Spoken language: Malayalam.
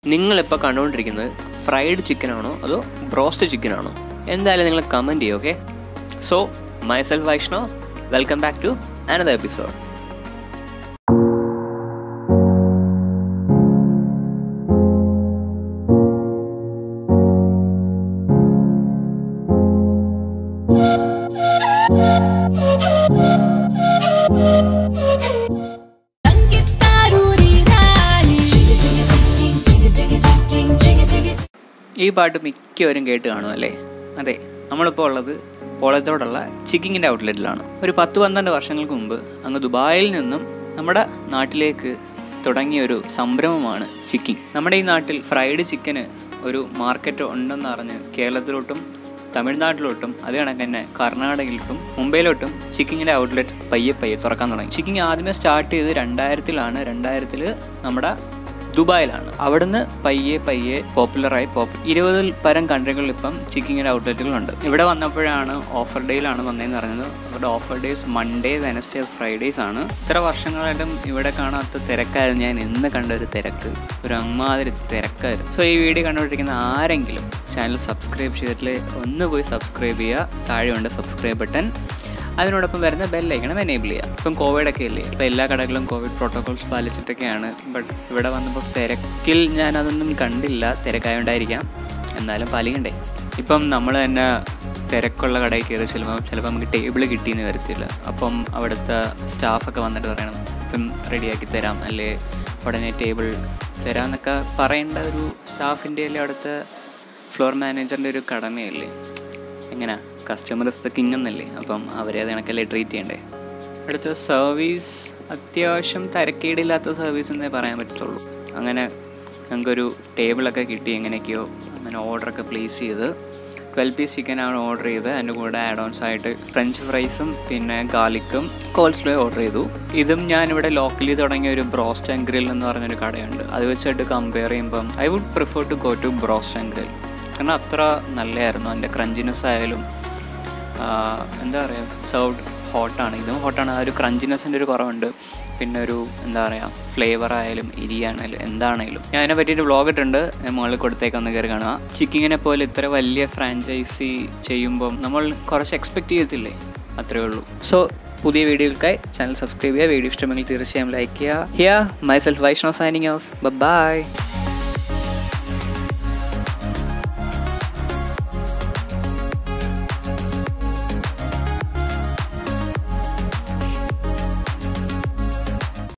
നിങ്ങളിപ്പോൾ കണ്ടുകൊണ്ടിരിക്കുന്നത് ഫ്രൈഡ് ചിക്കൻ ആണോ അതോ ബ്രോസ്റ്റ് ചിക്കൻ ആണോ എന്തായാലും നിങ്ങൾ കമൻറ്റ് ചെയ്യും okay so myself Vaishnav welcome back to another episode ഈ പാട്ട് മിക്കവരും കേട്ട് കാണുമല്ലേ അതെ നമ്മളിപ്പോൾ ഉള്ളത് പോളത്തോടുള്ള ചിക്കിങ്ങിൻ്റെ ഔട്ട്ലെറ്റിലാണ് ഒരു പത്ത് പന്ത്രണ്ട് വർഷങ്ങൾക്ക് മുമ്പ് അങ്ങ് ദുബായിൽ നിന്നും നമ്മുടെ നാട്ടിലേക്ക് തുടങ്ങിയ ഒരു സംരംഭമാണ് ചിക്കിങ് നമ്മുടെ ഈ നാട്ടിൽ ഫ്രൈഡ് ചിക്കന് ഒരു മാർക്കറ്റ് ഉണ്ടെന്ന് അറിഞ്ഞ് കേരളത്തിലോട്ടും തമിഴ്നാട്ടിലോട്ടും അത് കണക്ക് തന്നെ കർണാടകയിലോട്ടും മുംബൈയിലോട്ടും ചിക്കിങ്ങിൻ്റെ ഔട്ട്ലെറ്റ് പയ്യെ പയ്യെ തുറക്കാൻ തുടങ്ങി ചിക്കിങ് ആദ്യമേ സ്റ്റാർട്ട് ചെയ്ത് രണ്ടായിരത്തിലാണ് രണ്ടായിരത്തിൽ നമ്മുടെ ദുബായിലാണ് അവിടുന്ന് പയ്യെ പയ്യെ പോപ്പുലറായി പോപ്പുലർ ഇരുപതിൽ പരം കൺട്രികളിൽ ഇപ്പം ചിക്കിങ്ങിൻ്റെ ഔട്ട്ലെറ്റുകളുണ്ട് ഇവിടെ വന്നപ്പോഴാണ് ഓഫർ ഡേയിലാണ് വന്നതെന്ന് പറഞ്ഞത് അവരുടെ offer days Monday Wednesday Fridays ആണ് ഇത്ര വർഷങ്ങളായിട്ടും ഇവിടെ കാണാത്ത തിരക്കായിരുന്നു ഞാൻ ഇന്ന് കണ്ട ഒരു തിരക്ക് ഒരു അമ്മാതിരി തിരക്കായിരുന്നു സോ ഈ വീഡിയോ കണ്ടുകൊണ്ടിരിക്കുന്ന ആരെങ്കിലും ചാനൽ സബ്സ്ക്രൈബ് ചെയ്തിട്ടില്ലേ ഒന്ന് പോയി സബ്സ്ക്രൈബ് ചെയ്യുക താഴെയുണ്ട് സബ്സ്ക്രൈബ് ബട്ടൺ അതിനോടൊപ്പം വരുന്ന ബെല്ലൈക്കണം എനേബിൾ ചെയ്യുക ഇപ്പം കോവിഡ് ഒക്കെ ഇല്ലേ ഇപ്പം എല്ലാ കടകളും കോവിഡ് പ്രോട്ടോകോൾസ് പാലിച്ചിട്ടൊക്കെയാണ് ബട്ട് ഇവിടെ വന്നപ്പോൾ തിരക്കിൽ ഞാൻ അതൊന്നും കണ്ടില്ല തിരക്കായോണ്ടായിരിക്കാം എന്നാലും പാലിക്കണ്ടേ ഇപ്പം നമ്മൾ തന്നെ തിരക്കുള്ള കടയിൽ കയറി ചെല്ലുമ്പോൾ ചിലപ്പോൾ നമുക്ക് ടേബിൾ കിട്ടിയെന്ന് വരത്തില്ല അപ്പം അവിടുത്തെ സ്റ്റാഫൊക്കെ വന്നിട്ട് പറയണം ഇപ്പം റെഡിയാക്കി തരാം അല്ലേ ഉടനെ ടേബിൾ തരാമെന്നൊക്കെ പറയേണ്ട ഒരു സ്റ്റാഫിൻ്റെ അല്ലെ അവിടുത്തെ ഫ്ലോർ മാനേജറിൻ്റെ ഒരു കടമയല്ലേ എങ്ങനെ കസ്റ്റമേഴ്സ് കിങ് എന്നല്ലേ അപ്പം അവരെ അത് കണക്കല്ലേ ട്രീറ്റ് ചെയ്യണ്ടേ അടുത്ത സർവീസ് അത്യാവശ്യം തരക്കേടില്ലാത്ത സർവീസ് എന്നേ പറയാൻ പറ്റത്തുള്ളൂ അങ്ങനെ ഞങ്ങൾക്കൊരു ടേബിളൊക്കെ കിട്ടി എങ്ങനെയൊക്കെയോ അങ്ങനെ ഓർഡറൊക്കെ പ്ലേസ് ചെയ്ത് ട്വൽവ് പീസ് ചിക്കനാണ് ഓർഡർ ചെയ്ത് അതിൻ്റെ കൂടെ ആഡ് ഓൺസ് ആയിട്ട് ഫ്രഞ്ച് ഫ്രൈസും പിന്നെ ഗാർലിക്കും കോൾസ്ലോ ഓർഡർ ചെയ്തു ഇതും ഞാനിവിടെ ലോക്കലി തുടങ്ങിയ ഒരു ബ്രോസ്റ്റ് ആൻഡ് ഗ്രിൽ എന്ന് പറഞ്ഞൊരു കടയുണ്ട് അത് വെച്ചിട്ട് കമ്പയർ ചെയ്യുമ്പം I would prefer to go to Broast and Grill കാരണം അത്ര നല്ലതായിരുന്നു അതിൻ്റെ ക്രഞ്ചിനെസ് ആയാലും എന്താ പറയുക സെർവ്ഡ് ഹോട്ടാണ് ഇതും ഹോട്ടാണ് ആ ഒരു ക്രഞ്ചിനെസ്സിൻ്റെ ഒരു കുറവുണ്ട് പിന്നെ ഒരു എന്താ പറയുക ഫ്ലേവർ ആയാലും ഇരിയാണേലും എന്താണേലും ഞാൻ അതിനെ പറ്റിയിട്ട് വ്ളോഗ് ഇട്ടുണ്ട് ഞാൻ മുകളിൽ കൊടുത്തേക്ക് ഒന്ന് കയറി കാണുക ചിക്കിങ്ങിനെ പോലെ ഇത്ര വലിയ ഫ്രാഞ്ചൈസി ചെയ്യുമ്പം നമ്മൾ കുറച്ച് എക്സ്പെക്റ്റ് ചെയ്യത്തില്ലേ അത്രേ ഉള്ളൂ സോ പുതിയ വീഡിയോകൾക്കായി ചാനൽ സബ്സ്ക്രൈബ് ചെയ്യുക വീഡിയോ ഇഷ്ടമെങ്കിൽ തീർച്ചയായും ലൈക്ക് ചെയ്യുക hiya myself Vaishnav signing off by